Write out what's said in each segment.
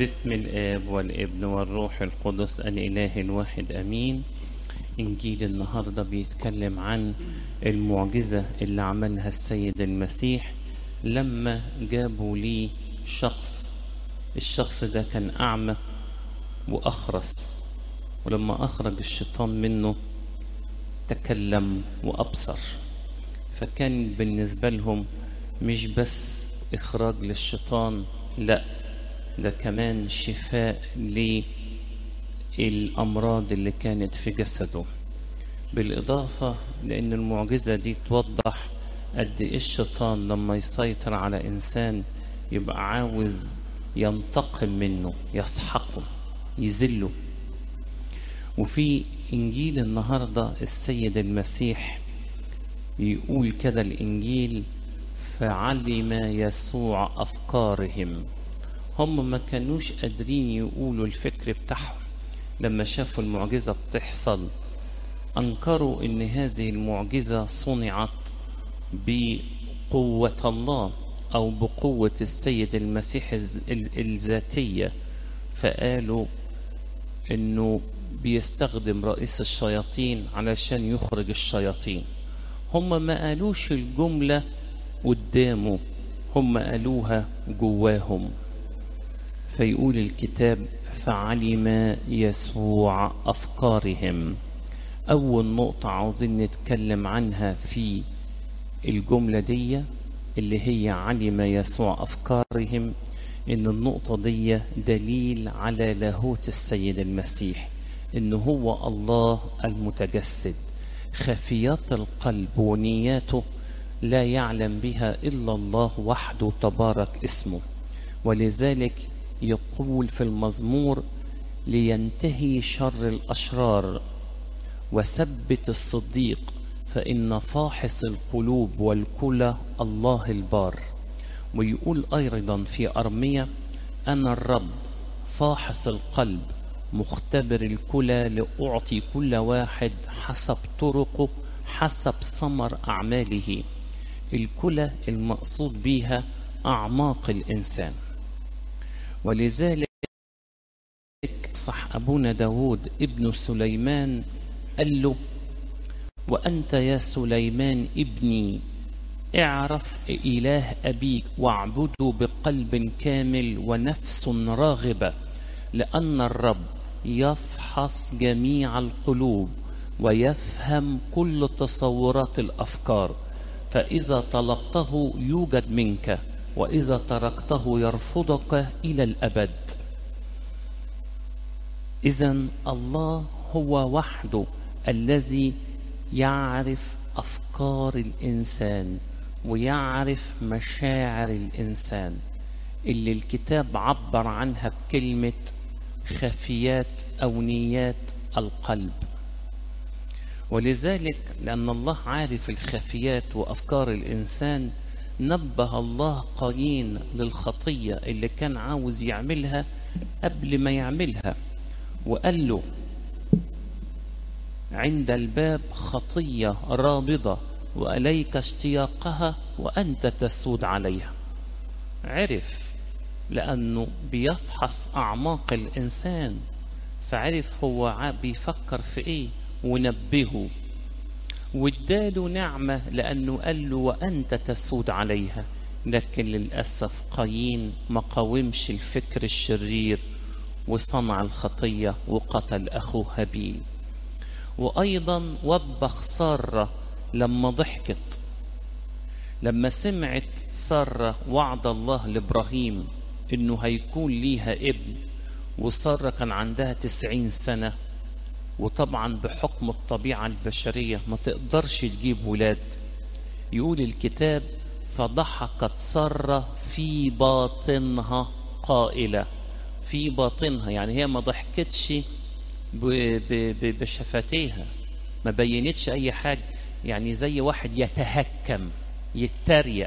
باسم الآب والابن والروح القدس الإله الواحد أمين إنجيل النهاردة بيتكلم عن المعجزة اللي عملها السيد المسيح لما جابوا ليه شخص الشخص ده كان أعمى وأخرس ولما أخرج الشيطان منه تكلم وأبصر فكان بالنسبة لهم مش بس إخراج للشيطان لا ده كمان شفاء للأمراض اللي كانت في جسده بالإضافة لأن المعجزة دي توضح قد إيه الشيطان لما يسيطر على إنسان يبقى عاوز ينتقم منه يسحقه يذله وفي إنجيل النهاردة السيد المسيح يقول كده الإنجيل فعلم يسوع أفكارهم هم ما كانوش قادرين يقولوا الفكر بتاعهم لما شافوا المعجزة بتحصل أنكروا إن هذه المعجزة صنعت بقوة الله أو بقوة السيد المسيح الذاتية فقالوا إنه بيستخدم رئيس الشياطين علشان يخرج الشياطين هم ما قالوش الجملة قدامه هم قالوها جواهم فيقول الكتاب فعلم يسوع أفكارهم أول نقطة عاوزين نتكلم عنها في الجملة دي اللي هي علم يسوع أفكارهم إن النقطة دي دليل على لاهوت السيد المسيح إن هو الله المتجسد خفيات القلب ونياته لا يعلم بها إلا الله وحده تبارك اسمه ولذلك يقول في المزمور لينتهي شر الأشرار وثبت الصديق فإن فاحص القلوب والكلى الله البار ويقول أيضا في أرمية أنا الرب فاحص القلب مختبر الكلى لأعطي كل واحد حسب طرقه حسب ثمر أعماله الكلى المقصود بها أعماق الإنسان ولذلك صح أبونا داود ابن سليمان قال له وأنت يا سليمان ابني اعرف إله أبيك واعبده بقلب كامل ونفس راغبة لأن الرب يفحص جميع القلوب ويفهم كل تصورات الأفكار فإذا طلبته يوجد منك وإذا تركته يرفضك إلى الأبد إذا الله هو وحده الذي يعرف أفكار الإنسان ويعرف مشاعر الإنسان اللي الكتاب عبر عنها بكلمة خفيات أو نيات القلب ولذلك لأن الله عارف الخفيات وأفكار الإنسان نبه الله قايين للخطية اللي كان عاوز يعملها قبل ما يعملها وقال له عند الباب خطية رابضة وإليك اشتياقها وأنت تسود عليها عرف لأنه بيفحص أعماق الإنسان فعرف هو بيفكر في إيه ونبهه واداله نعمة لأنه قال له وأنت تسود عليها لكن للأسف قايين ما قاومش الفكر الشرير وصنع الخطية وقتل أخوه هابيل وأيضا وبخ سارة لما ضحكت لما سمعت سارة وعد الله لإبراهيم إنه هيكون ليها ابن وسارة كان عندها تسعين سنة وطبعا بحكم الطبيعة البشرية ما تقدرش تجيب ولاد يقول الكتاب فضحكت سارة في باطنها قائلة في باطنها يعني هي ما ضحكتش بشفتيها ما بينتش أي حاجة يعني زي واحد يتهكم يتريق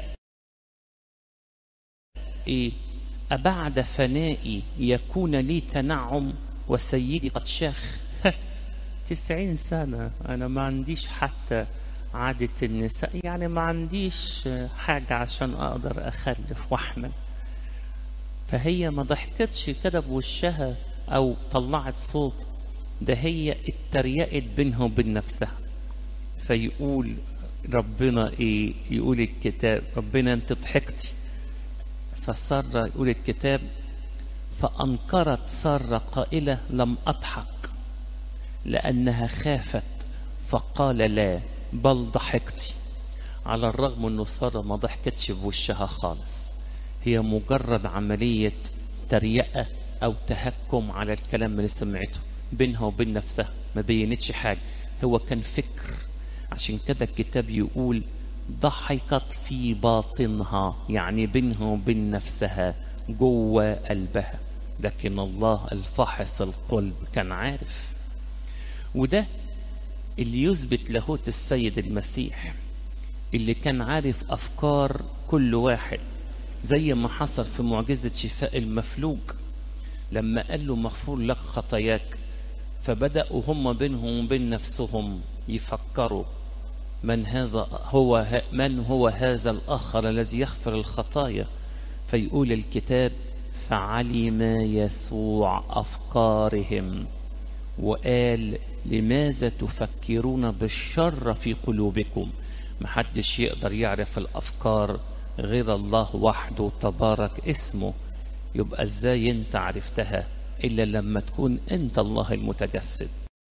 إيه أبعد فنائي يكون لي تنعم وسيدي قد شاخ تسعين سنة أنا ما عنديش حتى عادة النساء يعني ما عنديش حاجة عشان أقدر أخلف وأحمل فهي ما ضحكتش كده بوشها او طلعت صوت ده هي اتريقت بينها وبين نفسها فيقول ربنا ايه يقول الكتاب ربنا انت ضحكتي فسارة يقول الكتاب فأنكرت سارة قائلة لم أضحك لأنها خافت فقال لا بل ضحكتي على الرغم أنه سارة ما ضحكتش بوشها خالص هي مجرد عملية تريقة أو تهكم على الكلام اللي سمعته بينها وبين نفسها ما بينتش حاجة هو كان فكر عشان كده الكتاب يقول ضحكت في باطنها يعني بينها وبين نفسها جوه قلبها لكن الله الفاحص القلب كان عارف وده اللي يثبت لاهوت السيد المسيح اللي كان عارف أفكار كل واحد زي ما حصل في معجزة شفاء المفلوج لما قال له مغفور لك خطاياك فبدأوا هم بينهم وبين نفسهم يفكروا من هذا هو من هو هذا الآخر الذي يغفر الخطايا فيقول الكتاب فعلم يسوع أفكارهم وقال لماذا تفكرون بالشر في قلوبكم محدش يقدر يعرف الأفكار غير الله وحده تبارك اسمه يبقى ازاي انت عرفتها الا لما تكون انت الله المتجسد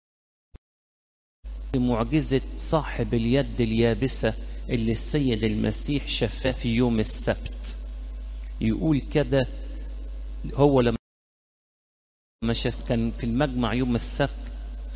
معجزة صاحب اليد اليابسة اللي السيد المسيح شفاه في يوم السبت يقول كده هو لما شاف كان في المجمع يوم السبت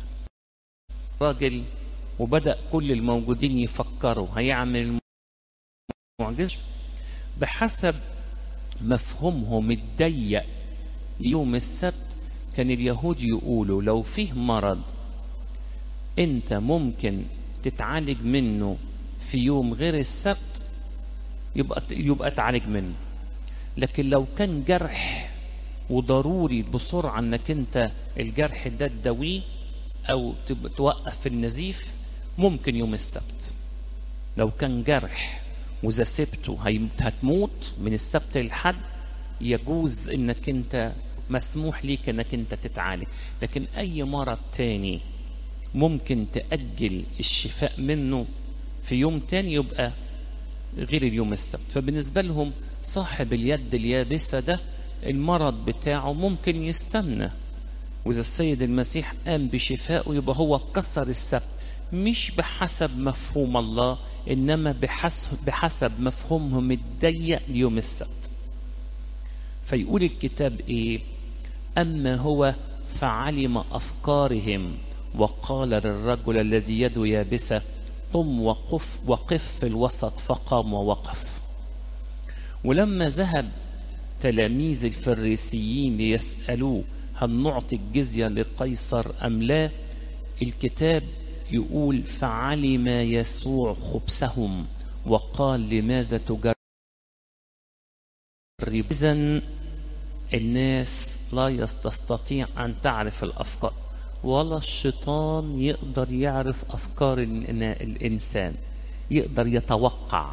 راجل وبدأ كل الموجودين يفكروا هيعمل المعجزة بحسب مفهومهم الضيق يوم السبت كان اليهود يقولوا لو فيه مرض انت ممكن تتعالج منه في يوم غير السبت يبقى يبقى تعالج منه لكن لو كان جرح وضروري بسرعة انك انت الجرح ده تداويه او توقف في النزيف ممكن يوم السبت لو كان جرح واذا سبته هتموت من السبت للحد يجوز انك انت مسموح ليك انك انت تتعالج لكن اي مرض تاني ممكن تأجل الشفاء منه في يوم تاني يبقى غير اليوم السبت فبالنسبة لهم صاحب اليد اليابسة ده المرض بتاعه ممكن يستنى وإذا السيد المسيح قام بشفائه يبقى هو كسر السبت مش بحسب مفهوم الله إنما بحسب, بحسب مفهومهم الضيق ليوم السبت فيقول الكتاب إيه أما هو فعلم أفكارهم وقال للرجل الذي يده يابسة قم وقف وقف في الوسط فقام ووقف ولما ذهب تلاميذ الفريسيين ليسألوه هل نعطي الجزية لقيصر أم لا الكتاب يقول فعلم يسوع خبثهم وقال لماذا تجرب إذا الناس لا تستطيع أن تعرف الأفكار ولا الشيطان يقدر يعرف أفكار الإنسان يقدر يتوقع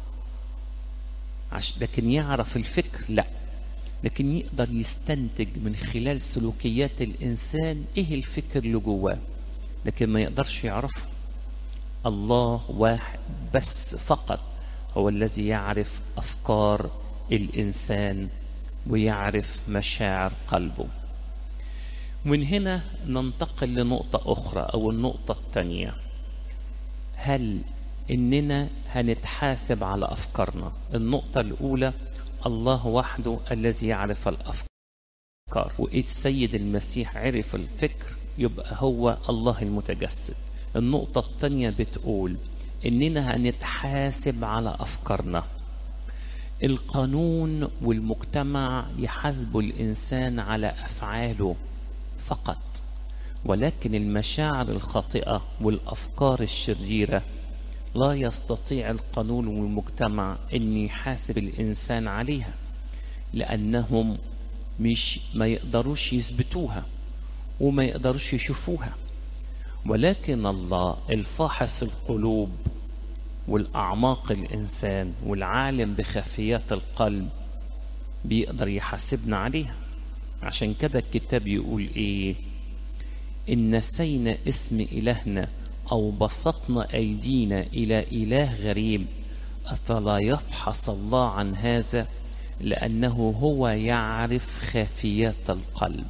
لكن يعرف الفكر لا لكن يقدر يستنتج من خلال سلوكيات الإنسان إيه الفكر اللي جواه لكن ما يقدرش يعرفه الله واحد بس فقط هو الذي يعرف أفكار الإنسان ويعرف مشاعر قلبه من هنا ننتقل لنقطة أخرى أو النقطة الثانية هل إننا هنتحاسب على أفكارنا النقطة الأولى الله وحده الذي يعرف الأفكار والسيد المسيح عرف الفكر يبقى هو الله المتجسد النقطة الثانية بتقول إننا هنتحاسب على أفكارنا القانون والمجتمع يحاسبوا الإنسان على أفعاله فقط ولكن المشاعر الخاطئة والأفكار الشريرة لا يستطيع القانون والمجتمع أن يحاسب الإنسان عليها لأنهم مش ما يقدروش يثبتوها وما يقدروش يشوفوها ولكن الله الفاحص القلوب والأعماق الإنسان والعالم بخفيات القلب بيقدر يحاسبنا عليها عشان كده الكتاب يقول ايه إن نسينا اسم إلهنا أو بسطنا أيدينا إلى إله غريب أفلا يفحص الله عن هذا لأنه هو يعرف خافيات القلب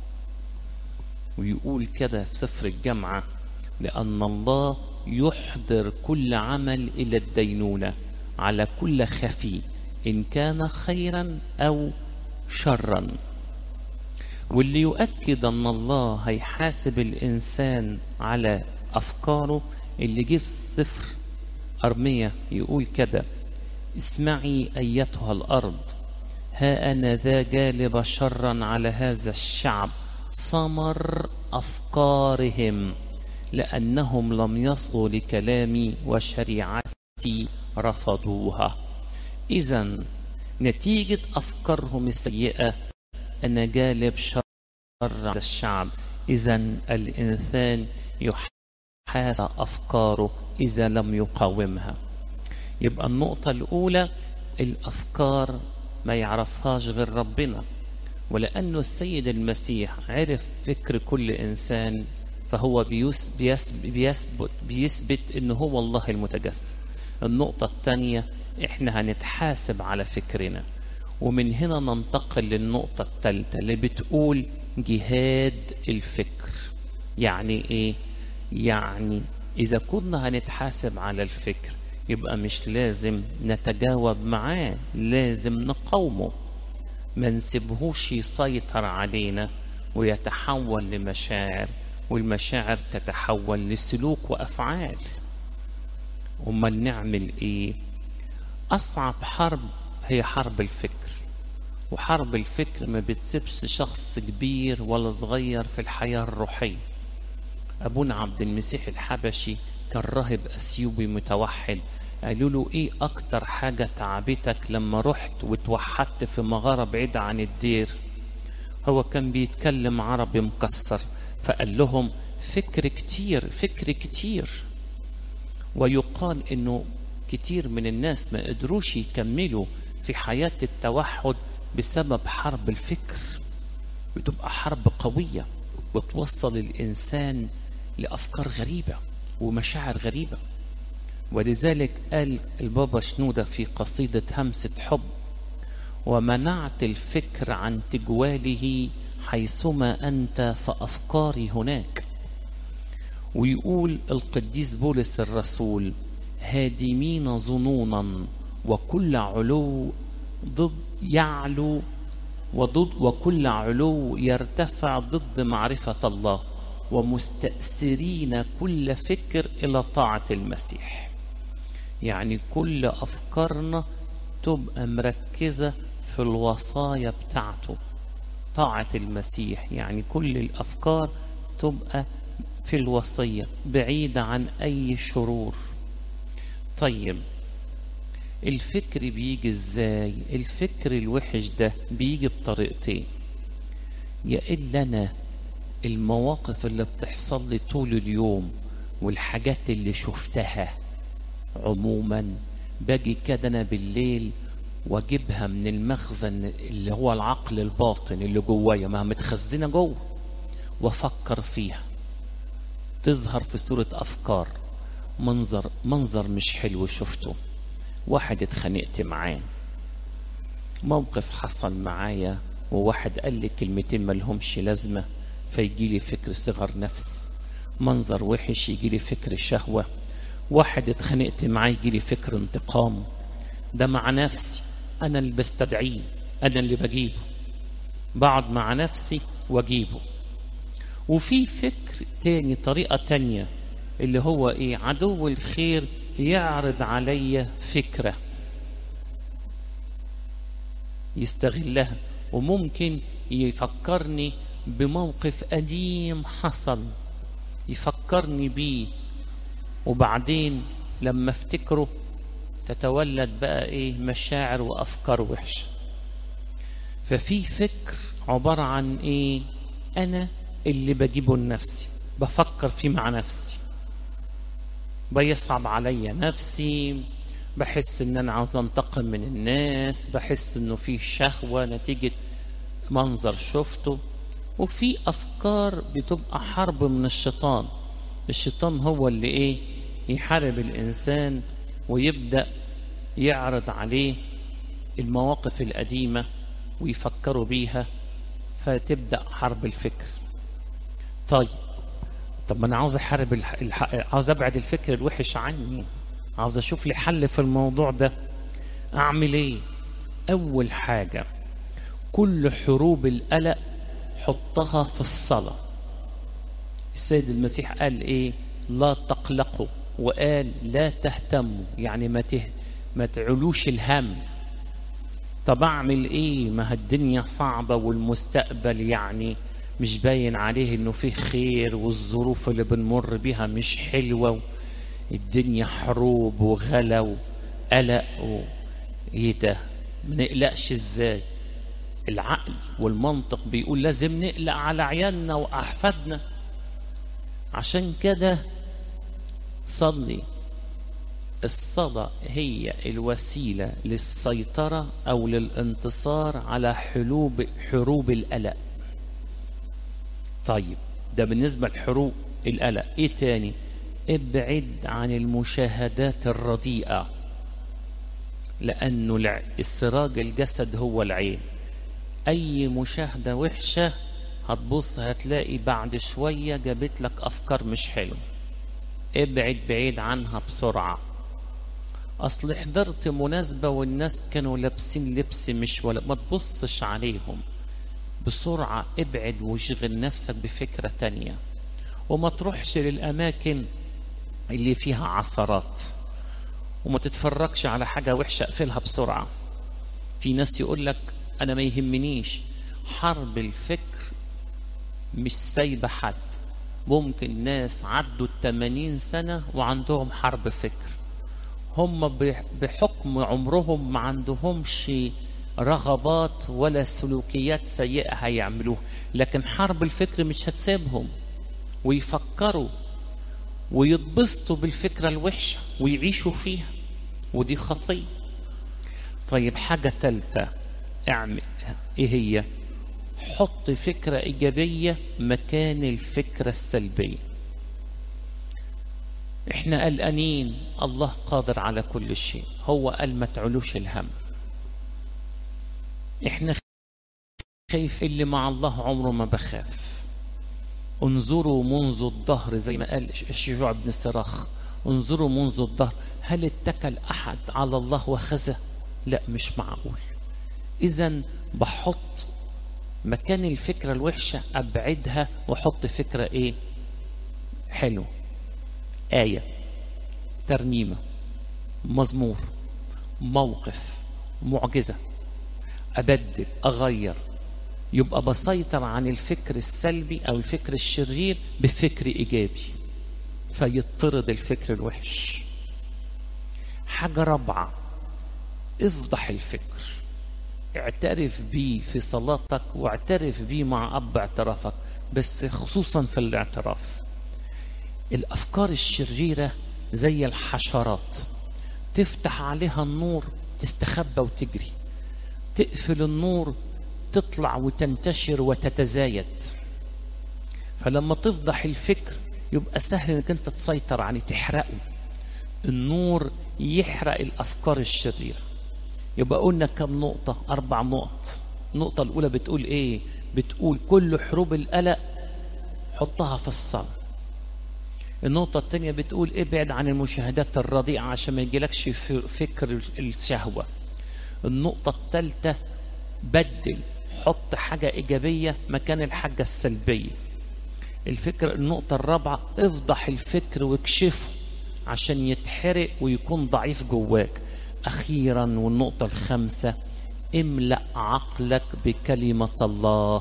ويقول كده في سفر الجامعة لأن الله يحضر كل عمل إلى الدينونة على كل خفي إن كان خيرا أو شرا واللي يؤكد أن الله هيحاسب الإنسان على أفكاره اللي جه في سفر أرمية يقول كده اسمعي أيتها الأرض ها أنا ذا جالب شرا على هذا الشعب ثمر أفكارهم لأنهم لم يصغوا لكلامي وشريعتي رفضوها إذا نتيجة أفكارهم السيئة أنا جالب شر هذا الشعب إذا الإنسان يحاسب أفكاره إذا لم يقاومها يبقى النقطة الأولى الأفكار ما يعرفهاش غير ربنا ولأنه السيد المسيح عرف فكر كل إنسان فهو بيس بيثبت بيثبت بيثبت إنه هو الله المتجسد النقطة الثانية إحنا هنتحاسب على فكرنا ومن هنا ننتقل للنقطة الثالثة اللي بتقول جهاد الفكر يعني إيه؟ يعني إذا كنا هنتحاسب على الفكر يبقى مش لازم نتجاوب معاه لازم نقاومه ما نسيبهوش يسيطر علينا ويتحول لمشاعر والمشاعر تتحول لسلوك وأفعال أمال نعمل إيه أصعب حرب هي حرب الفكر وحرب الفكر ما بتسيبش شخص كبير ولا صغير في الحياة الروحية أبونا عبد المسيح الحبشي كان راهب أثيوبي متوحد قالوا له إيه أكتر حاجة تعبتك لما رحت وتوحدت في مغارة بعيدة عن الدير هو كان بيتكلم عربي مكسر فقال لهم فكر كتير فكر كتير ويقال انه كتير من الناس ما قدروش يكملوا في حياة التوحد بسبب حرب الفكر بتبقى حرب قوية وتوصل الإنسان لأفكار غريبة ومشاعر غريبة ولذلك قال البابا شنودة في قصيدة همسة حب ومنعت الفكر عن تجواله حيثما أنت فأفكاري هناك ويقول القديس بولس الرسول هادمين ظنونا وكل علو ضد يعلو وضد وكل علو يرتفع ضد معرفة الله ومستأثرين كل فكر إلى طاعة المسيح يعني كل أفكارنا تبقى مركزة في الوصايا بتاعته طاعة المسيح يعني كل الأفكار تبقى في الوصية بعيدة عن أي شرور طيب الفكر بيجي ازاي الفكر الوحش ده بيجي بطريقتين يا إلا أنا المواقف اللي بتحصل لي طول اليوم والحاجات اللي شفتها عموما باجي كده أنا بالليل واجيبها من المخزن اللي هو العقل الباطن اللي جوايا ما متخزنه جوه وافكر فيها تظهر في صورة أفكار منظر منظر مش حلو شفته واحد اتخانقت معاه موقف حصل معايا وواحد قال لي كلمتين ملهمش لازمة فيجي لي فكر صغر نفس منظر وحش يجي لي فكر شهوة واحد اتخانقت معاه يجي لي فكر انتقام ده مع نفسي أنا اللي بستدعيه أنا اللي بجيبه بقعد مع نفسي واجيبه وفي فكر تاني طريقة تانية اللي هو ايه عدو الخير يعرض عليا فكرة يستغلها وممكن يفكرني بموقف قديم حصل يفكرني بيه وبعدين لما افتكره تتولد بقى ايه مشاعر وافكار وحشه ففي فكر عباره عن ايه انا اللي بجيبه لنفسي بفكر فيه مع نفسي بيصعب عليا نفسي بحس ان انا عاوز انتقم من الناس بحس انه فيه شهوة نتيجة منظر شفته وفي افكار بتبقى حرب من الشيطان الشيطان هو اللي ايه يحارب الانسان ويبدأ يعرض عليه المواقف القديمة ويفكروا بيها فتبدأ حرب الفكر طيب طب ما انا عاوز احارب الح... الح... عاوز ابعد الفكر الوحش عني عاوز اشوف لي حل في الموضوع ده اعمل ايه اول حاجة كل حروب القلق حطها في الصلاة السيد المسيح قال ايه لا تقلقوا وقال لا تهتموا يعني ما ته... ما تعلوش الهم طب اعمل ايه ما الدنيا صعبة والمستقبل يعني مش باين عليه انه فيه خير والظروف اللي بنمر بيها مش حلوة الدنيا حروب وغلا وقلق و... ايه ده ما نقلقش ازاي العقل والمنطق بيقول لازم نقلق على عيالنا واحفادنا عشان كده صلي الصلاة هي الوسيلة للسيطرة أو للانتصار على حروب حروب القلق طيب ده بالنسبة لحروب القلق ايه تاني ابعد عن المشاهدات الرديئة لأنه السراج الجسد هو العين أي مشاهدة وحشة هتبص هتلاقي بعد شوية جابت لك أفكار مش حلوة ابعد بعيد عنها بسرعة أصل حضرت مناسبة والناس كانوا لابسين لبس مش ولا ما تبصش عليهم بسرعة ابعد واشغل نفسك بفكرة تانية وما تروحش للأماكن اللي فيها عثرات وما تتفرجش على حاجة وحشة اقفلها بسرعة في ناس يقول لك أنا ما يهمنيش حرب الفكر مش سايبة حد ممكن ناس عدوا التمانين سنة وعندهم حرب فكر هم بحكم عمرهم ما عندهمش رغبات ولا سلوكيات سيئة هيعملوها لكن حرب الفكر مش هتسيبهم ويفكروا ويتبسطوا بالفكرة الوحشة ويعيشوا فيها ودي خطية طيب حاجة تالتة اعمل ايه هي حط فكرة ايجابية مكان الفكرة السلبية احنا قلقانين الله قادر على كل شيء هو قال ما تعلوش الهم احنا خايف اللي مع الله عمره ما بخاف انظروا منذ الظهر زي ما قال الشجوع بن الصراخ انظروا منذ الظهر هل اتكل احد على الله وخزى لا مش معقول اذا بحط مكان الفكرة الوحشة ابعدها واحط فكرة ايه حلو آية ترنيمة مزمور موقف معجزة أبدل أغير يبقى بسيطر عن الفكر السلبي أو الفكر الشرير بفكر إيجابي فيطرد الفكر الوحش حاجة رابعة افضح الفكر اعترف بيه في صلاتك واعترف بيه مع أب اعترافك بس خصوصا في الاعتراف الأفكار الشريرة زي الحشرات تفتح عليها النور تستخبى وتجري تقفل النور تطلع وتنتشر وتتزايد فلما تفضح الفكر يبقى سهل انك انت تسيطر عليه تحرقه النور يحرق الافكار الشريره يبقى قلنا كم نقطه اربع نقط النقطه الاولى بتقول ايه بتقول كل حروب القلق حطها في الصلاه النقطة الثانية بتقول ابعد عن المشاهدات الرديئة عشان ما يجيلكش فكر الشهوة النقطة الثالثة بدل حط حاجة إيجابية مكان الحاجة السلبية الفكرة النقطة الرابعة افضح الفكر واكشفه عشان يتحرق ويكون ضعيف جواك أخيرا والنقطة الخامسة املأ عقلك بكلمة الله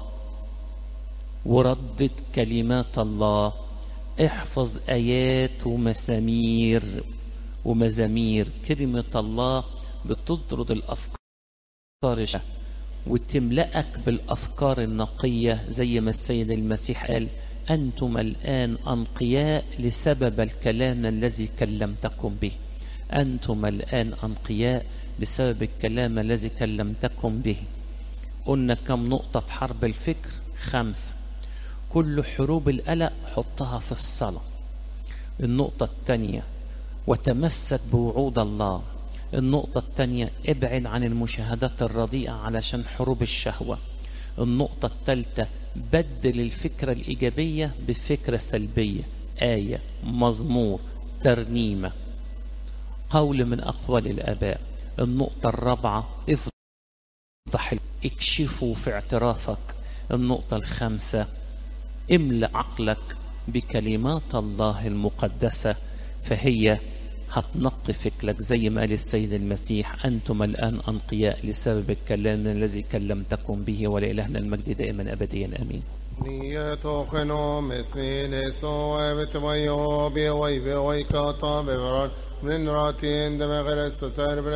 وردد كلمات الله احفظ آيات ومسامير ومزامير كلمة الله بتطرد الأفكار وتملأك بالأفكار النقية زي ما السيد المسيح قال أنتم الآن أنقياء لسبب الكلام الذي كلمتكم به أنتم الآن أنقياء بسبب الكلام الذي كلمتكم به قلنا كم نقطة في حرب الفكر خمسة كل حروب القلق حطها في الصلاة النقطة الثانية وتمسك بوعود الله النقطة الثانية ابعد عن المشاهدات الرديئة علشان حروب الشهوة النقطة الثالثة بدل الفكرة الإيجابية بفكرة سلبية آية مزمور ترنيمة قول من أقوال الآباء النقطة الرابعة افضح اكشفوا في اعترافك النقطة الخامسة املأ عقلك بكلمات الله المقدسة فهي هتنقي فكرك زي ما قال السيد المسيح أنتم الآن أنقياء لسبب الكلام الذي كلمتكم به ولإلهنا المجد دائما أبديا آمين Nyheter genom smides och övet vad jag be och i be och i kata bevarar min ratin de med Kristus är